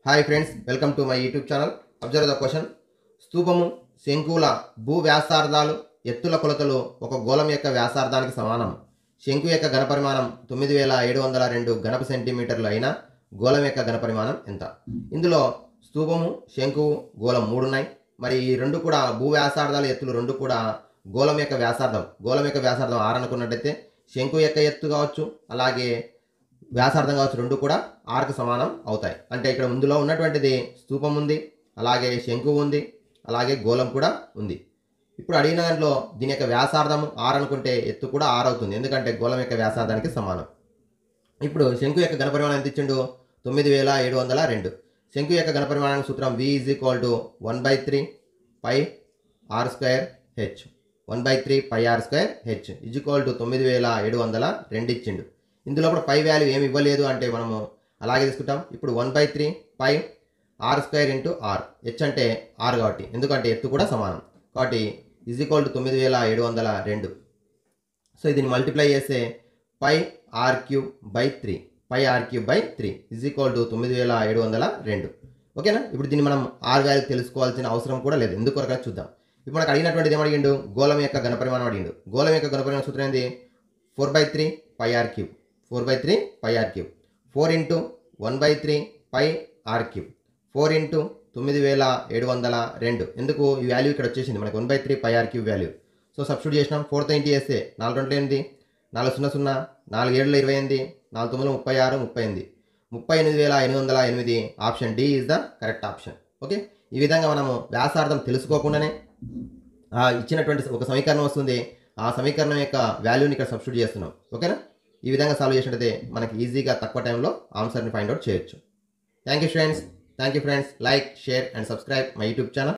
hi friends welcome to my YouTube channel observe the question స్తూపము శంకువుల భూ వ్యాసార్థాలు ఎత్తుల కొలతలు ఒక గోళం యొక్క వ్యాసార్థానికి సమానం శంకు యొక్క ఘనపరిమాణం తొమ్మిది వేల ఏడు వందల రెండు ఘనప సెంటీమీటర్లు అయిన గోళం యొక్క ఘనపరిమాణం ఎంత ఇందులో స్తూపము శంకువు గోళం మూడు ఉన్నాయి మరి ఈ రెండు కూడా భూ వ్యాసార్థాల ఎత్తులు రెండు కూడా గోళం యొక్క వ్యాసార్థం గోళం యొక్క వ్యాసార్థం ఆరు అనుకున్నట్టయితే శంకు యొక్క ఎత్తు కావచ్చు అలాగే వ్యాసార్థం కావచ్చు రెండు కూడా ఆరుకు సమానం అవుతాయి అంటే ఇక్కడ ముందులో ఉన్నటువంటిది స్తూపం ఉంది అలాగే శంకు ఉంది అలాగే గోళం కూడా ఉంది ఇప్పుడు అడిగిన దాంట్లో దీని యొక్క వ్యాసార్థం ఆరు అనుకుంటే ఎత్తు కూడా ఆరు అవుతుంది ఎందుకంటే గోళం యొక్క వ్యాసార్థానికి సమానం ఇప్పుడు శంకు యొక్క ఘనపరిమాణం ఎంత ఇచ్చిండు తొమ్మిది వేల ఏడు వందల రెండు శంకు యొక్క ఘనపరిమాణానికి సూత్రం V is equal to one by three pi r square h one by three pi r square h is equal to తొమ్మిది వేల ఏడు వందల రెండు ఇచ్చిండు ఇందులో కూడా పై వాల్యూ ఏమి ఇవ్వలేదు అంటే మనము అలాగే తీసుకుంటాం ఇప్పుడు one by three pi r square into r h అంటే ఆర్ కాబట్టి ఎందుకంటే ఎత్తు కూడా సమానం కాబట్టి ఈజ్ ఈక్వల్ టు తొమ్మిది వేల ఏడు వందల రెండు సో దీన్ని మల్టిప్లై చేస్తే pi r cube by three pi r cube by three is equal to తొమ్మిది వేల ఏడు వందల రెండు ఓకేనా ఇప్పుడు దీన్ని మనం ఆర్ వాల్యూ తెలుసుకోవాల్సిన అవసరం కూడా లేదు ఎందుకు వరకు చూద్దాం ఇప్పుడు మనకు అడిగినటువంటిది ఏమడిగిండు గోళం యొక్క ఘనపరిమాణం అడిగిండు గోళం యొక్క ఘనపరిమాణ సూత్రం ఏంది four by three pi r cube four by three pi r cube four into one by three pi r cube four into తొమ్మిది వేల ఏడు వందల రెండు ఎందుకు ఈ వాల్యూ ఇక్కడ వచ్చేసింది మనకి one by three pi r cube value so substitute చేసినాం ఫోర్త్ ఇంటి వేస్తే నాలుగు రెండు ఎనిమిది నాలుగు సున్నా సున్నా నాలుగు ఏడులో ఇరవై ఎనిమిది నాలుగు తొమ్మిది ముప్పై ఆరు ముప్పై ఎనిమిది ముప్పై ఎనిమిది వేల ఎనిమిది వందల ఎనిమిది option D is the correct option okay ఈ విధంగా మనము వ్యాసార్థం తెలుసుకోకుండానే ఆ ఇచ్చినటువంటి ఒక సమీకరణం వస్తుంది ఆ సమీకరణం యొక్క వాల్యూని ఇక్కడ సబ్స్టిట్యూట్ చేస్తున్నాం ఓకేనా ఈ విధంగా సాల్వ్ చేసినట్టయితే మనకి ఈజీగా తక్కువ టైంలో ఆన్సర్ని ఫైండ్ అవుట్ చేయొచ్చు thank you friends thank you friends like share and subscribe my YouTube channel